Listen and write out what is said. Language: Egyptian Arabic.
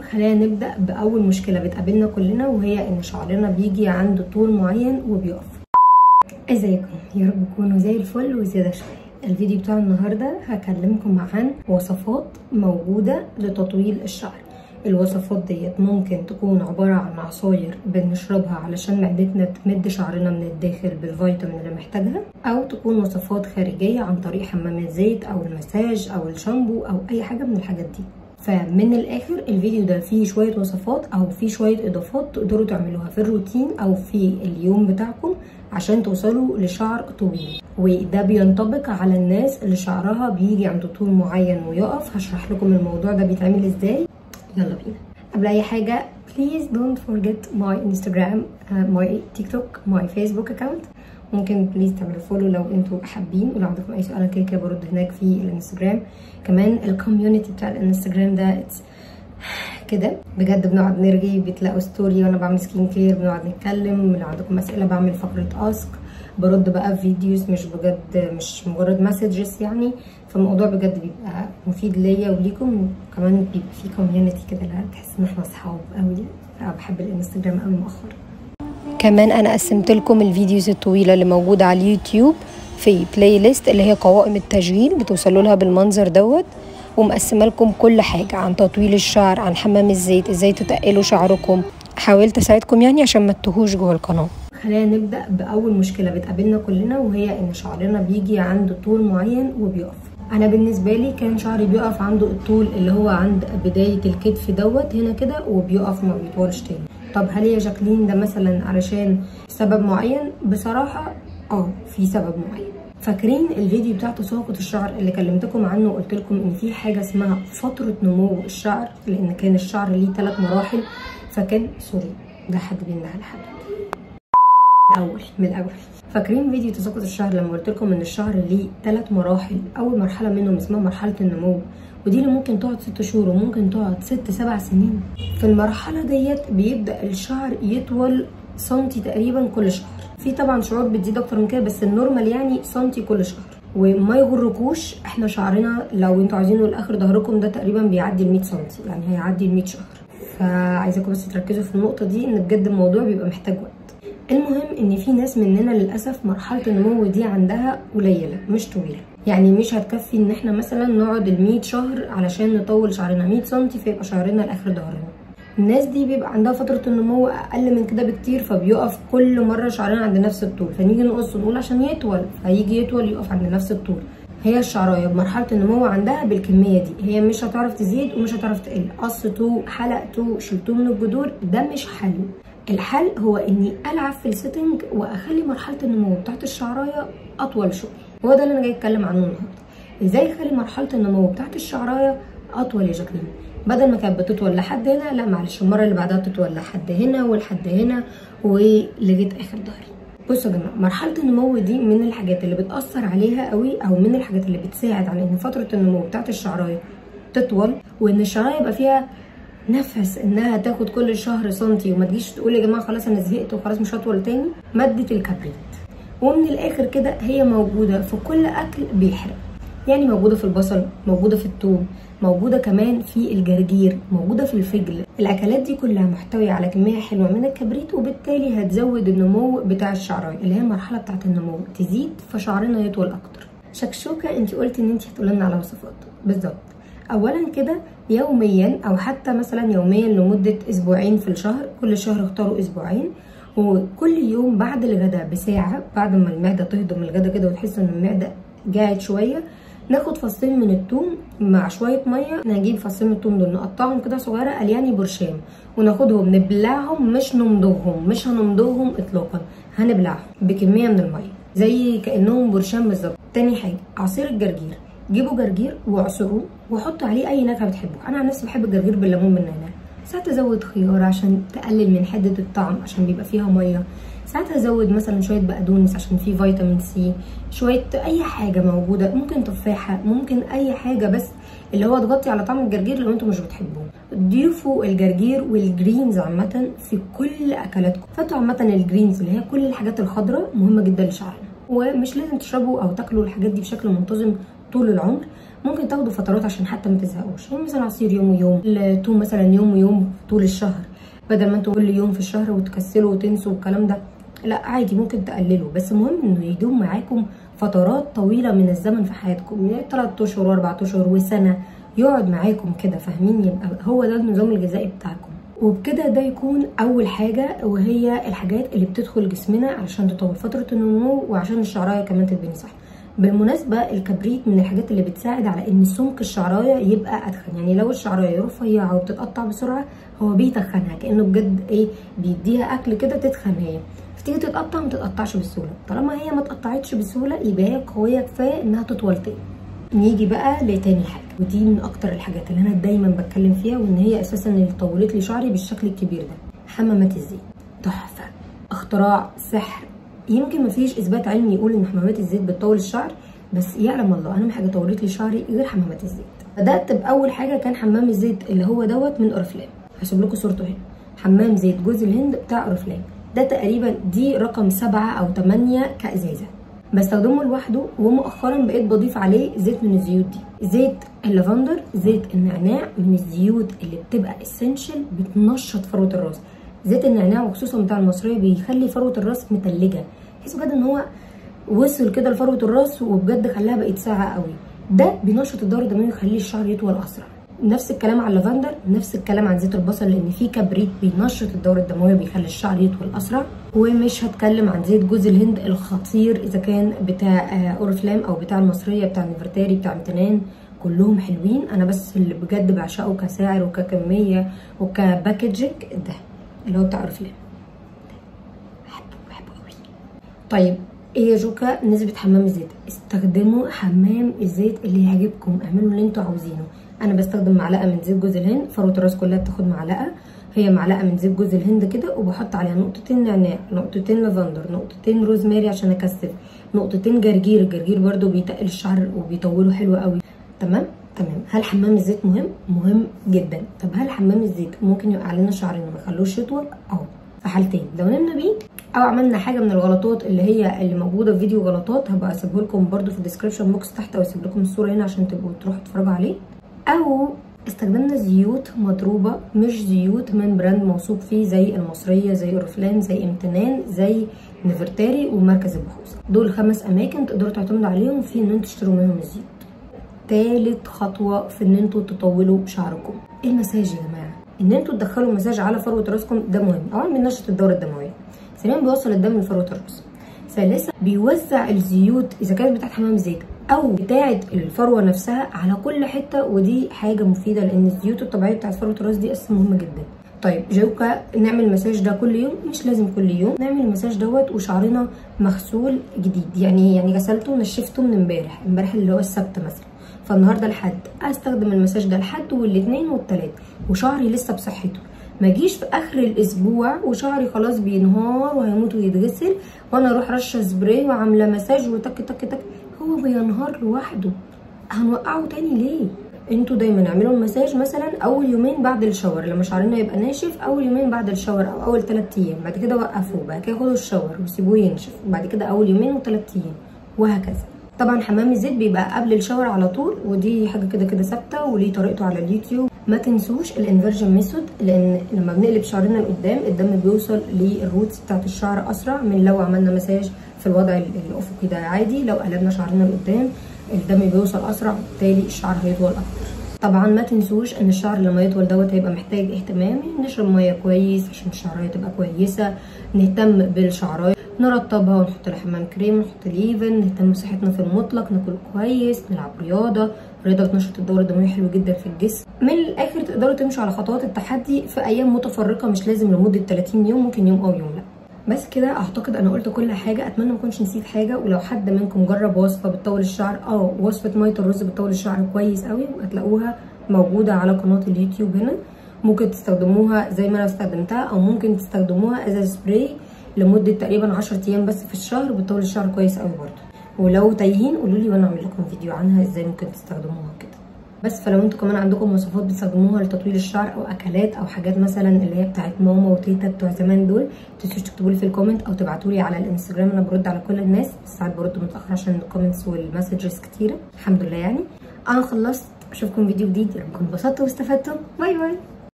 خلينا نبدا باول مشكله بتقابلنا كلنا وهي ان شعرنا بيجي عند طول معين وبيقف ازيكم يا رب تكونوا زي الفل وزياده شويه الفيديو بتاع النهارده هكلمكم عن وصفات موجوده لتطويل الشعر الوصفات ديت ممكن تكون عبارة عن عصاير بنشربها علشان معدتنا تمد شعرنا من الداخل بالفيتامين اللي محتاجها أو تكون وصفات خارجية عن طريق حمام الزيت أو المساج أو الشامبو أو أي حاجة من الحاجات دي فمن الاخر الفيديو ده فيه شويه وصفات او فيه شويه اضافات تقدروا تعملوها في الروتين او في اليوم بتاعكم عشان توصلوا لشعر طويل وده بينطبق على الناس اللي شعرها بيجي عند طول معين ويقف هشرح لكم الموضوع ده بيتعمل ازاي يلا بينا قبل اي حاجه please don't forget my instagram uh, my tiktok my facebook account ممكن بليز تعملوا فولو لو انتوا حابين ولو عندكم اي سؤال كده كده برد هناك في الانستجرام كمان الكوميونتي بتاع الانستجرام ده كده بجد بنقعد نرغي بتلاقوا ستوري وانا بعمل سكين كير بنقعد نتكلم لو عندكم اسئله بعمل فقره اسك برد بقى في فيديوز مش بجد مش مجرد مسجز يعني فالموضوع بجد بيبقى مفيد ليا وليكم وكمان بيبقى في كوميونتي كده لا تحس ان احنا اصحاب قوي بحب الانستجرام قوي مؤخرا كمان انا قسمت لكم الفيديوز الطويله اللي موجوده على اليوتيوب في بلاي ليست اللي هي قوائم التشغيل بتوصلوا لها بالمنظر دوت ومقسمه لكم كل حاجه عن تطويل الشعر عن حمام الزيت ازاي تتقلوا شعركم حاولت اساعدكم يعني عشان ما تتوهوش جوه القناه خلينا نبدا باول مشكله بتقابلنا كلنا وهي ان شعرنا بيجي عند طول معين وبيقف انا بالنسبه لي كان شعري بيقف عنده الطول اللي هو عند بدايه الكتف دوت هنا كده وبيقف ما بيطولش تاني طب هل يا جاكلين ده مثلا علشان سبب معين بصراحه اه في سبب معين فاكرين الفيديو بتاع تساقط الشعر اللي كلمتكم عنه وقلت لكم ان في حاجه اسمها فتره نمو الشعر لان كان الشعر ليه ثلاث مراحل فكان سوري ده حد بينده لحد الاول من الاول فاكرين فيديو تساقط الشعر لما قلت لكم ان الشعر ليه ثلاث مراحل اول مرحله منهم اسمها مرحله النمو ودي اللي ممكن تقعد ست شهور وممكن تقعد ست سبع سنين في المرحله ديت بيبدا الشعر يطول سنتي تقريبا كل شهر في طبعا شعور بتزيد اكتر من كده بس النورمال يعني سنتي كل شهر وما يغركوش احنا شعرنا لو انتوا عايزينه لاخر ظهركم ده تقريبا بيعدي ال 100 سنتي يعني هيعدي ال 100 شهر فعايزاكم بس تركزوا في النقطه دي ان بجد الموضوع بيبقى محتاج وقت المهم ان في ناس مننا للاسف مرحله النمو دي عندها قليله مش طويله يعني مش هتكفي ان احنا مثلا نقعد ال 100 شهر علشان نطول شعرنا 100 سم فيبقى شعرنا لاخر ظهرنا الناس دي بيبقى عندها فتره النمو اقل من كده بكتير فبيقف كل مره شعرنا عند نفس الطول فنيجي نقص ونقول عشان يطول فيجي يطول يقف عند نفس الطول هي الشعرايه بمرحله النمو عندها بالكميه دي هي مش هتعرف تزيد ومش هتعرف تقل قصته حلقته شلتوه من الجذور ده مش حل الحل هو اني العب في السيتنج واخلي مرحله النمو بتاعت الشعرايه اطول شويه هو ده اللي انا جاي اتكلم عنه النهارده ازاي اخلي مرحله النمو بتاعت الشعرايه اطول يا جاكلين بدل ما كانت بتطول لحد هنا لا معلش المره اللي بعدها تطول لحد هنا ولحد هنا ولغايه اخر ظهري بصوا يا جماعه مرحله النمو دي من الحاجات اللي بتاثر عليها قوي او من الحاجات اللي بتساعد على ان فتره النمو بتاعت الشعرايه تطول وان الشعرايه يبقى فيها نفس انها تاخد كل شهر سنتي وما تجيش تقول يا جماعه خلاص انا زهقت وخلاص مش هطول تاني ماده الكبريت ومن الاخر كده هي موجوده في كل اكل بيحرق يعني موجوده في البصل موجوده في الثوم موجوده كمان في الجرجير موجوده في الفجل الاكلات دي كلها محتويه على كميه حلوه من الكبريت وبالتالي هتزود النمو بتاع الشعرايه اللي هي المرحله بتاعه النمو تزيد فشعرنا يطول اكتر شكشوكه انت قلتي ان انت هتقولي لنا على وصفات بالظبط اولا كده يوميا او حتى مثلا يوميا لمده اسبوعين في الشهر كل شهر اختاروا اسبوعين وكل يوم بعد الغداء بساعه بعد ما المعده تهضم الغداء كده وتحس ان المعده جاعت شويه ناخد فصين من التوم مع شويه ميه نجيب فصين من التوم دول نقطعهم كده صغيره الياني برشام وناخدهم نبلعهم مش نمضغهم مش هنمضغهم اطلاقا هنبلعهم بكميه من الميه زي كانهم برشام بالظبط تاني حاجه عصير الجرجير جيبوا جرجير واعصروه وحطوا عليه اي نكهه بتحبوها انا عن نفسي بحب الجرجير بالليمون بالنعناع ساعات ازود خيار عشان تقلل من حده الطعم عشان بيبقى فيها ميه ساعات ازود مثلا شويه بقدونس عشان فيه فيتامين سي شويه اي حاجه موجوده ممكن تفاحه ممكن اي حاجه بس اللي هو تغطي على طعم الجرجير لو انتم مش بتحبوه ضيفوا الجرجير والجرينز عامه في كل اكلاتكم فانتوا عامه الجرينز اللي هي كل الحاجات الخضراء مهمه جدا لشعرنا ومش لازم تشربوا او تاكلوا الحاجات دي بشكل منتظم طول العمر ممكن تاخدوا فترات عشان حتى ما تزهقوش يعني مثلا عصير يوم ويوم التوم مثلا يوم ويوم طول الشهر بدل ما انتوا كل يوم في الشهر وتكسلوا وتنسوا والكلام ده لا عادي ممكن تقللوا بس المهم انه يدوم معاكم فترات طويله من الزمن في حياتكم يعني 3 اشهر واربع اشهر وسنه يقعد معاكم كده فاهمين يبقى هو ده النظام الغذائي بتاعكم وبكده ده يكون اول حاجه وهي الحاجات اللي بتدخل جسمنا علشان تطول فتره النمو وعشان الشعرايه كمان تتبني صح بالمناسبه الكبريت من الحاجات اللي بتساعد على ان سمك الشعرايه يبقى اتخن يعني لو الشعرايه رفيعه وبتتقطع بسرعه هو بيتخنها كانه بجد ايه بيديها اكل كده تتخن هي فتيجي تتقطع ما تتقطعش بسهوله طالما هي ما اتقطعتش بسهوله يبقى هي قويه كفايه انها تطول تاني نيجي بقى لتاني حاجه ودي من اكتر الحاجات اللي انا دايما بتكلم فيها وان هي اساسا اللي طولت لي شعري بالشكل الكبير ده حمامات الزيت تحفه اختراع سحر يمكن مفيش اثبات علمي يقول ان حمامات الزيت بتطول الشعر بس يعلم الله اهم حاجه طولت لي شعري غير حمامات الزيت بدات باول حاجه كان حمام الزيت اللي هو دوت من اورفلام هسيب لكم صورته هنا حمام زيت جوز الهند بتاع اورفلام ده تقريبا دي رقم سبعة او تمانية كازازه بستخدمه لوحده ومؤخرا بقيت بضيف عليه زيت من الزيوت دي زيت اللافندر زيت النعناع من الزيوت اللي بتبقى اسينشال بتنشط فروه الراس زيت النعناع وخصوصا بتاع المصريه بيخلي فروه الراس متلجه تحس بجد ان هو وصل كده لفروه الراس وبجد خلاها بقت ساعه قوي ده بينشط الدوره الدمويه ويخلي الشعر يطول اسرع نفس الكلام على اللافندر نفس الكلام عن زيت البصل لان فيه كبريت بينشط الدوره الدمويه بيخلي الشعر يطول اسرع ومش هتكلم عن زيت جوز الهند الخطير اذا كان بتاع اورفلام او بتاع المصريه بتاع نيفرتاري بتاع امتنان كلهم حلوين انا بس اللي بجد بعشقه كسعر وككميه وكباكجنج ده اللي هو بتاع اورفلام بحبه بحبه قوي طيب ايه يا جوكا نسبة حمام الزيت استخدموا حمام الزيت اللي يعجبكم اعملوا اللي انتوا عاوزينه انا بستخدم معلقه من زيت جوز الهند فروه الراس كلها بتاخد معلقه هي معلقه من زيت جوز الهند كده وبحط عليها نقطتين نعناع نقطتين لافندر نقطتين روزماري عشان اكثف نقطتين جرجير الجرجير برده بيتقل الشعر وبيطوله حلو قوي تمام تمام هل حمام الزيت مهم مهم جدا طب هل حمام الزيت ممكن يوقع لنا شعرنا ما يخلوش يطول اه في حالتين لو نمنا بيه او عملنا حاجه من الغلطات اللي هي اللي موجوده في فيديو غلطات هبقى اسيبه لكم برده في الديسكربشن بوكس تحت او اسيب لكم الصوره هنا عشان تبقوا تروحوا تتفرجوا عليه او استخدمنا زيوت مضروبة مش زيوت من براند موثوق فيه زي المصرية زي اورفلان زي امتنان زي نيفرتاري ومركز البحوث دول خمس اماكن تقدروا تعتمدوا عليهم في ان انتوا تشتروا منهم الزيوت تالت خطوة في ان انتوا تطولوا شعركم المساج يا جماعة ان انتوا تدخلوا مساج على فروة راسكم ده مهم اولا بينشط الدورة الدموية ثانيا بيوصل الدم لفروة الراس ثالثا بيوزع الزيوت اذا كانت بتاعت حمام زيت او بتاعه الفروه نفسها على كل حته ودي حاجه مفيده لان الزيوت الطبيعيه بتاعت فروه الراس دي اساسا مهمه جدا طيب جوكا نعمل المساج ده كل يوم مش لازم كل يوم نعمل المساج دوت وشعرنا مغسول جديد يعني يعني غسلته ونشفته من امبارح امبارح اللي هو السبت مثلا فالنهارده الحد استخدم المساج ده الحد والاثنين والثلاث وشعري لسه بصحته ما اجيش في اخر الاسبوع وشعري خلاص بينهار وهيموت ويتغسل وانا اروح رشه سبراي وعامله مساج وتك تك تك هو بينهار لوحده هنوقعه تاني ليه انتوا دايما اعملوا المساج مثلا اول يومين بعد الشاور لما شعرنا يبقى ناشف اول يومين بعد الشاور او اول 3 ايام بعد كده وقفوه بعد كده خدوا الشاور وسيبوه ينشف وبعد كده اول يومين وثلاث ايام وهكذا طبعا حمام الزيت بيبقى قبل الشاور على طول ودي حاجه كده كده ثابته وليه طريقته على اليوتيوب ما تنسوش الانفرجن ميثود لان لما بنقلب شعرنا لقدام الدم بيوصل للروتس بتاعت الشعر اسرع من لو عملنا مساج في الوضع الافقي ده عادي لو قلبنا شعرنا لقدام الدم بيوصل اسرع وبالتالي الشعر هيطول اكتر طبعا ما تنسوش ان الشعر لما يطول دوت هيبقى محتاج اهتمام نشرب ميه كويس عشان الشعرايه تبقى كويسه نهتم بالشعرايه نرطبها ونحط لها حمام كريم نحط ليفن نهتم بصحتنا في المطلق ناكل كويس نلعب رياضه الرياضه بتنشط الدوره الدمويه حلو جدا في الجسم من الاخر تقدروا تمشوا على خطوات التحدي في ايام متفرقه مش لازم لمده 30 يوم ممكن يوم او يوم لا بس كده اعتقد انا قلت كل حاجه اتمنى ما اكونش نسيت حاجه ولو حد منكم جرب وصفه بتطول الشعر اه وصفه ميه الرز بتطول الشعر كويس قوي وهتلاقوها موجوده على قناه اليوتيوب هنا ممكن تستخدموها زي ما انا استخدمتها او ممكن تستخدموها از سبراي لمده تقريبا 10 ايام بس في الشهر بتطول الشعر كويس قوي برده ولو تايهين قولوا لي وانا اعمل لكم فيديو عنها ازاي ممكن تستخدموها كده بس فلو انتوا كمان عندكم وصفات بتستخدموها لتطويل الشعر او اكلات او حاجات مثلا اللي هي بتاعت ماما وتيتا بتوع زمان دول تنسوش تكتبوا لي في الكومنت او تبعتوا لي على الانستجرام انا برد على كل الناس ساعات برد متاخر عشان الكومنتس والمسجز كتيره الحمد لله يعني انا خلصت اشوفكم فيديو جديد يا رب تكونوا اتبسطتوا واستفدتوا باي باي